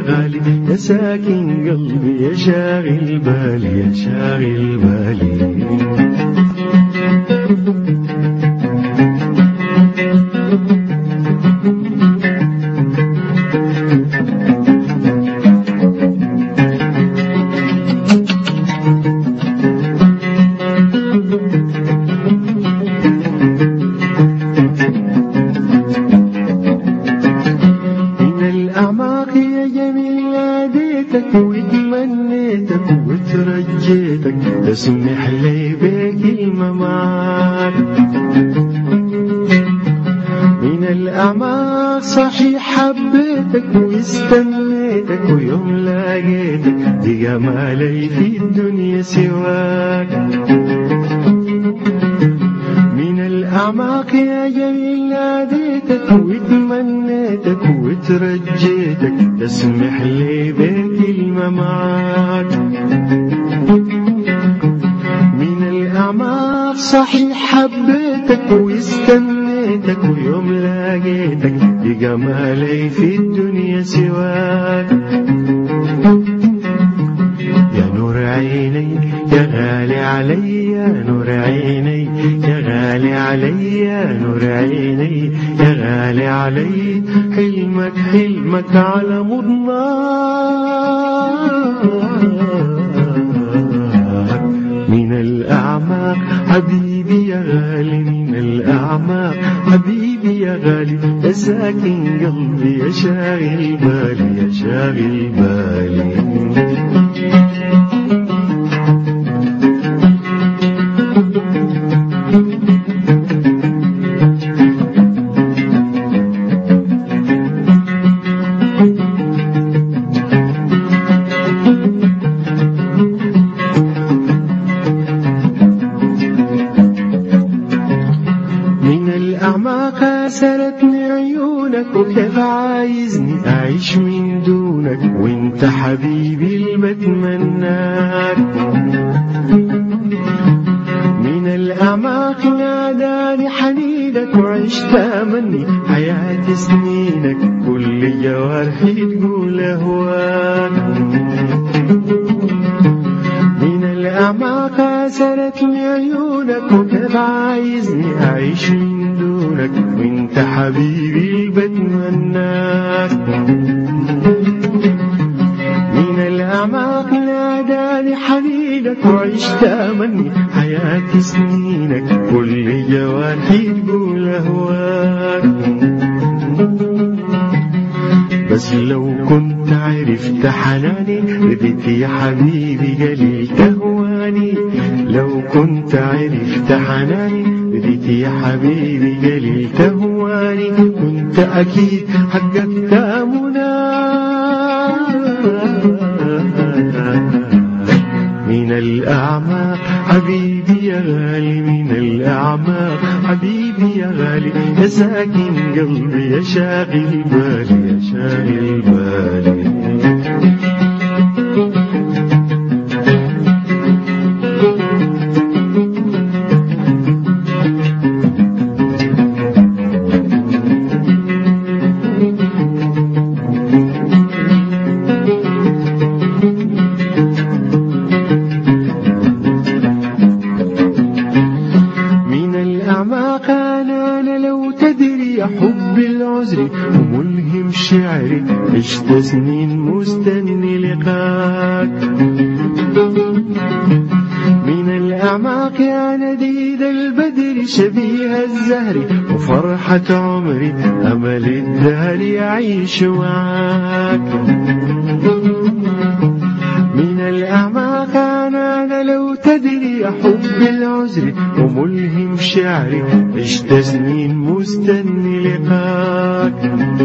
غالي يا ساكن قلبي يا شاغل بالي يا شاغل بالي من الأعماق يا جميل ناديتك وتمنيتك وترجيتك تسمح لي بكلمة معاك من الأعماق صحيح حبيتك واستنيتك ويوم لقيتك بجمالي في الدنيا سواك من الأعماق يا جميل ناديتك وتمنيتك وترجيتك تسمح لي بكلمة معاك من الأعماق صحيح حبيتك واستنيتك ويوم لقيتك بجمالي في الدنيا سواك يا نور عيني يا غالي علي يا نور عيني يا غالي علي يا نور عيني يا غالي علي حلمك حلمك على مضناك من الأعماق حبيبي يا غالي من الأعماق حبيبي يا غالي يا ساكن قلبي يا شاغل بالي يا شاغل بالي من الأعماق سرتني عيونك وكيف عايزني أعيش من دونك وانت حبيبي اللي بتمناك من الأعماق ناداني حنينك وعشت أمني حياة سنينك كل جوارحي تقول أهواك من الأعماق سرتني عيونك وكيف عايزني أعيش من دونك وانت حبيبي بتمناك من الأعماق ناداني حنينك وعشت أمني حياة سنينك كل جوارحي تقول أهواك بس لو كنت عرفت حناني رديت يا حبيبي قليل تهواني لو كنت عرفت حناني رديت يا حبيبي قليل تهواني كنت أكيد حققت أمناك من الأعماق حبيبي يا غالي من الأعماق حبيبي يا غالي يا ساكن قلبي يا شاغل بالي يا شاغل بالي من الأعماق أنا أنا لو تدري حب العذر وملهم شعري عشت سنين مستني لقاك من الأعماق يا نديد البدر شبيه الزهر وفرحة عمري أمل الدهر يعيش معاك من الأعماق أنا أنا لو تدري حب العذر وملهم شعري عشت سنين مستني لقاك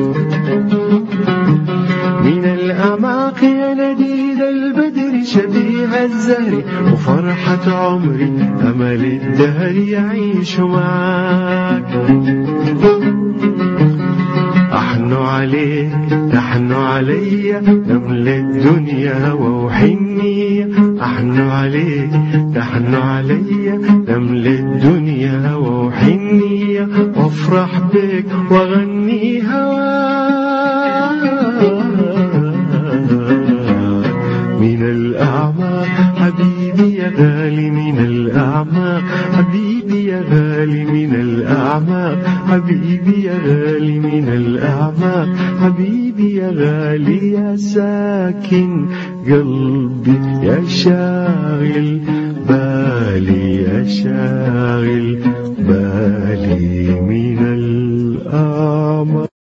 من الأعماق يا نديد البدر شبيه الزهر وفرحة عمري أمل الدهر يعيش معاك أحن عليك تحن علي نمل الدنيا ووحني أحن عليك تحن علي نمل الدنيا ووحني وافرح بك واغني هواك غالي من الأعماق حبيبي يا غالي يا ساكن قلبي يا شاغل بالي يا شاغل بالي من الأعماق